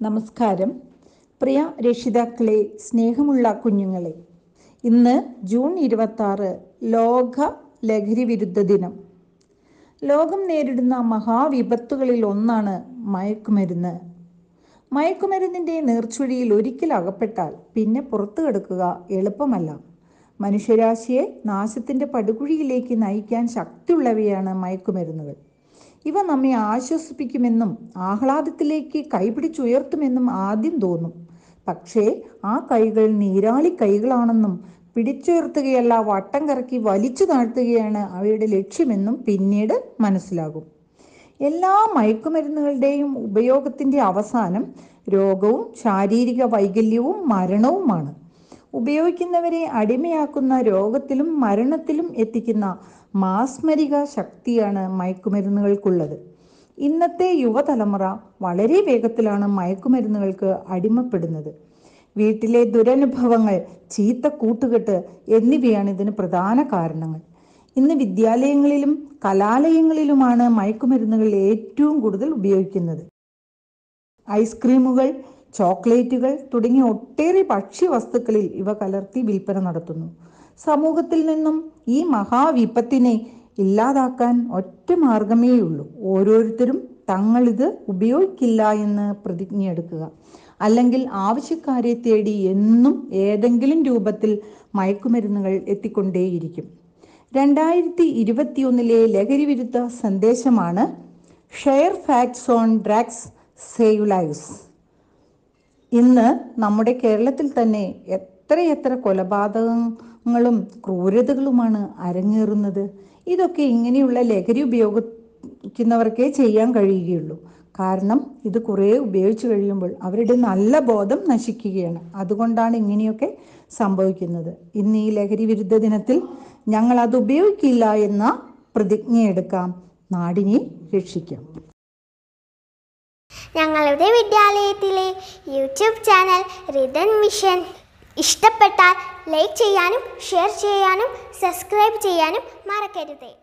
നമസ്കാരം പ്രിയ രക്ഷിതാക്കളെ സ്നേഹമുള്ള കുഞ്ഞുങ്ങളെ ഇന്ന് ജൂൺ ഇരുപത്തി ലോക ലഹരി വിരുദ്ധ ദിനം ലോകം നേരിടുന്ന മഹാവിപത്തുകളിൽ ഒന്നാണ് മയക്കുമരുന്ന് മയക്കുമരുന്നിൻ്റെ നീർച്ചുഴിയിൽ ഒരിക്കൽ അകപ്പെട്ടാൽ പിന്നെ പുറത്തു കിടക്കുക എളുപ്പമല്ല മനുഷ്യരാശിയെ നാശത്തിൻ്റെ പടുകുഴിയിലേക്ക് നയിക്കാൻ ശക്തിയുള്ളവയാണ് മയക്കുമരുന്നുകൾ ഇവ നമ്മെ ആശ്വസിപ്പിക്കുമെന്നും ആഹ്ലാദത്തിലേക്ക് കൈപിടിച്ചുയർത്തുമെന്നും ആദ്യം തോന്നും പക്ഷേ ആ കൈകൾ നീരാളി കൈകളാണെന്നും പിടിച്ചുയർത്തുകയല്ല വട്ടം കറക്കി വലിച്ചു താഴ്ത്തുകയാണ് അവയുടെ ലക്ഷ്യമെന്നും പിന്നീട് മനസ്സിലാകും എല്ലാ മയക്കുമരുന്നുകളുടെയും ഉപയോഗത്തിൻ്റെ അവസാനം രോഗവും ശാരീരിക വൈകല്യവും മരണവുമാണ് ഉപയോഗിക്കുന്നവരെ അടിമയാക്കുന്ന രോഗത്തിലും മരണത്തിലും എത്തിക്കുന്ന മാസ്മരിക ശക്തിയാണ് മയക്കുമരുന്നുകൾക്കുള്ളത് ഇന്നത്തെ യുവതലമുറ വളരെ വേഗത്തിലാണ് മയക്കുമരുന്നുകൾക്ക് അടിമപ്പെടുന്നത് വീട്ടിലെ ദുരനുഭവങ്ങൾ ചീത്ത കൂട്ടുകെട്ട് എന്നിവയാണ് ഇതിന് പ്രധാന കാരണങ്ങൾ ഇന്ന് വിദ്യാലയങ്ങളിലും കലാലയങ്ങളിലുമാണ് മയക്കുമരുന്നുകൾ ഏറ്റവും കൂടുതൽ ഉപയോഗിക്കുന്നത് ഐസ്ക്രീമുകൾ ചോക്ലേറ്റുകൾ തുടങ്ങിയ ഒട്ടേറെ ഭക്ഷ്യവസ്തുക്കളിൽ ഇവ കലർത്തി വിൽപ്പന നടത്തുന്നു സമൂഹത്തിൽ നിന്നും ഈ മഹാവിപത്തിനെ ഇല്ലാതാക്കാൻ ഒറ്റ മാർഗമേയുള്ളൂ ഓരോരുത്തരും തങ്ങളിത് ഉപയോഗിക്കില്ല എന്ന് പ്രതിജ്ഞയെടുക്കുക അല്ലെങ്കിൽ ആവശ്യക്കാരെ തേടി എന്നും ഏതെങ്കിലും രൂപത്തിൽ മയക്കുമരുന്നുകൾ എത്തിക്കൊണ്ടേയിരിക്കും രണ്ടായിരത്തി ഇരുപത്തിയൊന്നിലെ ലഹരി വിരുദ്ധ സന്ദേശമാണ് share facts on drugs save lives ഇന്ന് നമ്മുടെ കേരളത്തിൽ തന്നെ എത്രയെത്ര കൊലപാതകങ്ങളും ക്രൂരതകളുമാണ് അരങ്ങേറുന്നത് ഇതൊക്കെ ഇങ്ങനെയുള്ള ലഹരി ഉപയോഗിക്കുന്നവർക്കേ ചെയ്യാൻ കഴിയുകയുള്ളൂ കാരണം ഇത് കുറേ ഉപയോഗിച്ച് കഴിയുമ്പോൾ അവരുടെ നല്ല ബോധം നശിക്കുകയാണ് അതുകൊണ്ടാണ് ഇങ്ങനെയൊക്കെ സംഭവിക്കുന്നത് ഇന്ന് ഈ ലഹരി വിരുദ്ധ ദിനത്തിൽ ഞങ്ങൾ അത് ഉപയോഗിക്കില്ല എന്ന പ്രതിജ്ഞയെടുക്കാം നാടിനെ രക്ഷിക്കാം ഞങ്ങളുടെ വിദ്യാലയത്തിലെ യൂട്യൂബ് ചാനൽ റിതൻ മിഷൻ ഇഷ്ടപ്പെട്ടാൽ ലൈക്ക് ചെയ്യാനും ഷെയർ ചെയ്യാനും സബ്സ്ക്രൈബ് ചെയ്യാനും മറക്കരുത്